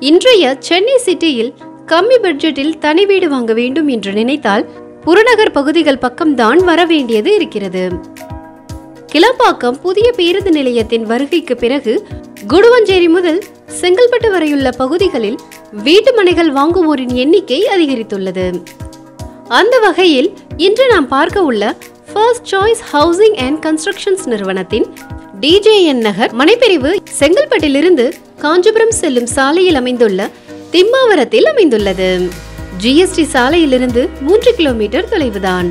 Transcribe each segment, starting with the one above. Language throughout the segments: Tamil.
இன்றைய சென்னை சிட்டியில் கம்மி பட்ஜெட்டில் தனி வீடு வாங்க வேண்டும் என்று நினைத்தால் புறநகர் பகுதிகள் பக்கம்தான் வர வேண்டியது இருக்கிறது கிளப்பாக்கம் புதிய பேருந்து நிலையத்தின் வருகைக்கு பிறகு குடுவஞ்சேரி முதல் செங்கல்பட்டு வரையுள்ள பகுதிகளில் வீட்டு மனைகள் வாங்குவோரின் எண்ணிக்கை அதிகரித்துள்ளது அந்த வகையில் இன்று நாம் பார்க்க உள்ள first choice housing and constructions நிறுவனத்தின் டிஜேஎன் நகர் மனைப்பிரிவு செங்கல்பட்டிலிருந்து காஞ்சிபுரம் செல்லும் சாலையில் அமைந்துள்ள திம்மாவரத்தில் அமைந்துள்ளது ஜிஎஸ்டி சாலையிலிருந்து மூன்று கிலோமீட்டர் தொலைவுதான்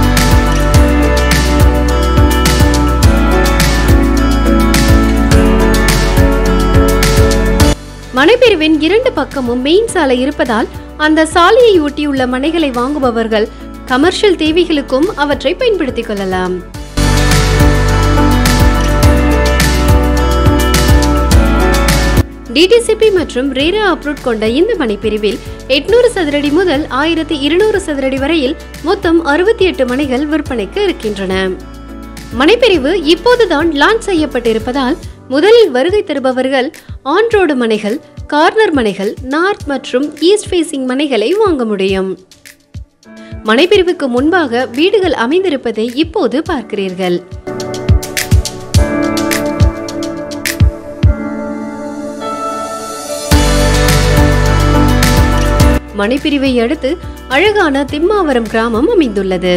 மனைப்பிரிவின் இரண்டு பக்கமும் மெயின் சாலை இருப்பதால் அந்த சாலையை ஒட்டியுள்ள மனைகளை வாங்குபவர்கள் கமர்ஷியல் தேவைகளுக்கும் அவற்றை பயன்படுத்திக் கொள்ளலாம் டிடிசிபி மற்றும் ரேரா அப்ரூட் கொண்ட இந்த மனைப்பிரிவில் எட்நூறு சதுரடி முதல் ஆயிரத்தி இருநூறு சதுரடி வரையில் மொத்தம் அறுபத்தி எட்டு மனைகள் விற்பனைக்கு இருக்கின்றன மனைப்பிரிவு இப்போதுதான் லான்ச் செய்யப்பட்டிருப்பதால் முதலில் வருகை தருபவர்கள் ஆன் ரோடு மனைகள் கார்னர் மனைகள் நார்த் மற்றும் ஈஸ்ட் ஃபேசிங் மனைகளை வாங்க முடியும் மனைப்பிரிவுக்கு முன்பாக வீடுகள் அமைந்திருப்பதை இப்போது பார்க்கிறீர்கள் மனைப்பிரிவை அடுத்து அழகான திம்மாவரம் கிராமம் அமைந்துள்ளது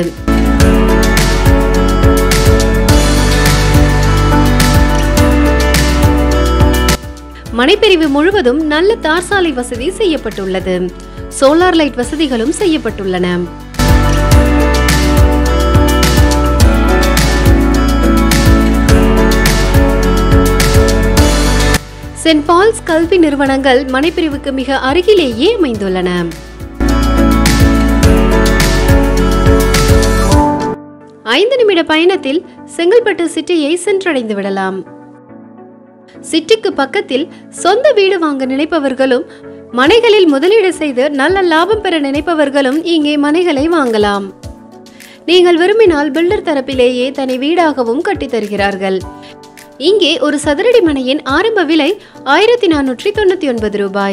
மனைப்பிரிவு முழுவதும் நல்ல தார் சாலை வசதி செய்யப்பட்டுள்ளது சோலார் லைட் வசதிகளும் செய்யப்பட்டுள்ளன சென்ட் பால்ஸ் கல்வி நிறுவனங்கள் மனைப்பிரிவுக்கு மிக அருகிலேயே அமைந்துள்ளன ஐந்து நிமிட பயணத்தில் செங்கல்பட்டு சிட்டியை சென்றடைந்து விடலாம் சிட்டிக்கு பக்கத்தில் சொந்த வீடு வாங்க நினைப்பவர்களும் மனைகளில் முதலீடு செய்து நல்ல லாபம் பெற நினைப்பவர்களும் இங்கே மனைகளை வாங்கலாம் நீங்கள் விரும்பினால் பில்டர் தரப்பிலேயே தனி வீடாகவும் கட்டித் தருகிறார்கள் இங்கே ஒரு சதுரடி மனையின் ஆரம்ப விலை ஆயிரத்தி நானூற்றி தொண்ணூத்தி ஒன்பது ரூபாய்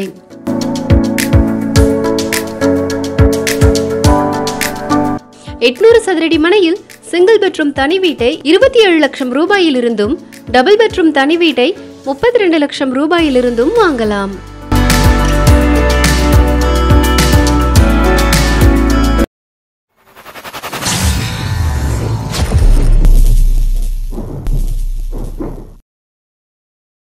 எட்நூறு சதுரடி மனையில் சிங்கிள் பெட்ரூம் தனி வீட்டை இருபத்தி ஏழு லட்சம் ரூபாயிலிருந்தும் டபுள் பெட்ரூம் தனி வீட்டை முப்பத்தி ரெண்டு லட்சம் ரூபாயிலிருந்தும் வாங்கலாம்